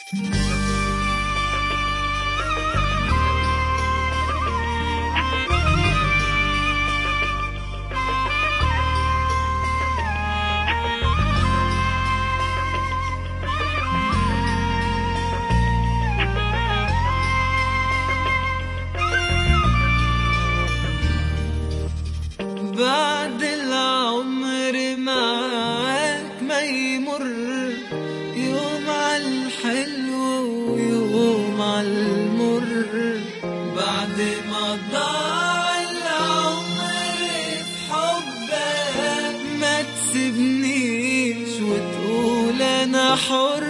بعد العمر معاك ما يمر يوم على الحلو ويوم على المر بعد ما ضاع العمر في حبك ما تسيبنيش وتقول انا حر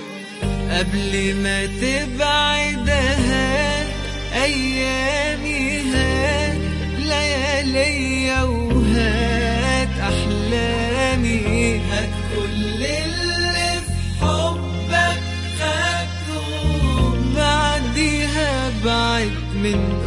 قبل ما تبعد هات ايامي هات ليالي وهات احلامي هات كل اللي في حبك خدته بعديها بعد من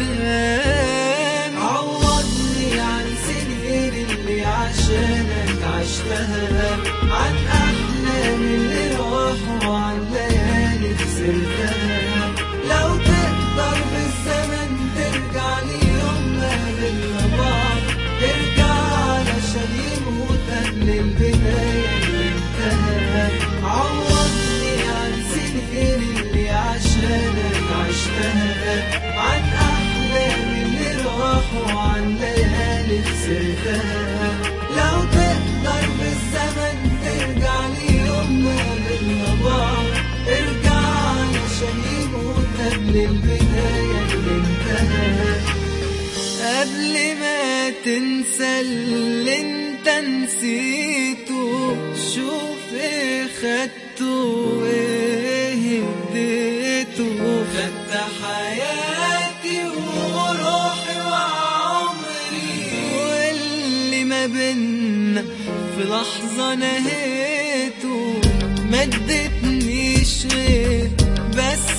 قدام عوضني عن سنين اللي عشانك عشتها عن احلام اللي راحوا عن ليالي خسرتها لو تقدر بالزمن ترجع ليوم ما قابلنا بعض ترجع علشان يموت قبل البداية اللي انتهى عوضني عن سنين اللي عشانك عشتها عن أحلام اللي راحوا عن ليالي خسرتها لو تقدر بالزمن ترجع ليوم ما قابلنا بعض ارجع علشان يموت قبل البداية اللي انتهى قبل ما تنسى اللي انت نسيته شوف ايه خدته وايه اديته خدت حياتي وروحي وعمري واللي ما بينا في لحظة نهيته ما ادتنيش غير بس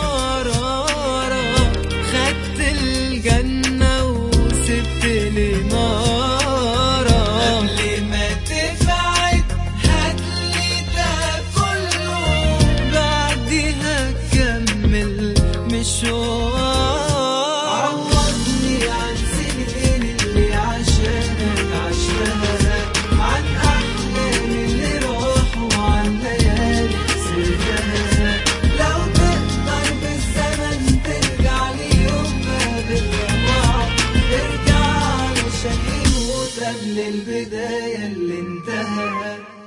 مرارة خدت الجنة وسبت لي نارة قبل ما تبعد هاتلي ده كله بعديها كمل مشوار عوضني عن سنين اللي عشانك عشتها عن أحلام اللي راحوا عن ليالي خسرتها لو تقدر بالزمن ترجع ليوم ما بالرواق ارجع علشان يموت قبل البداية اللي انتهى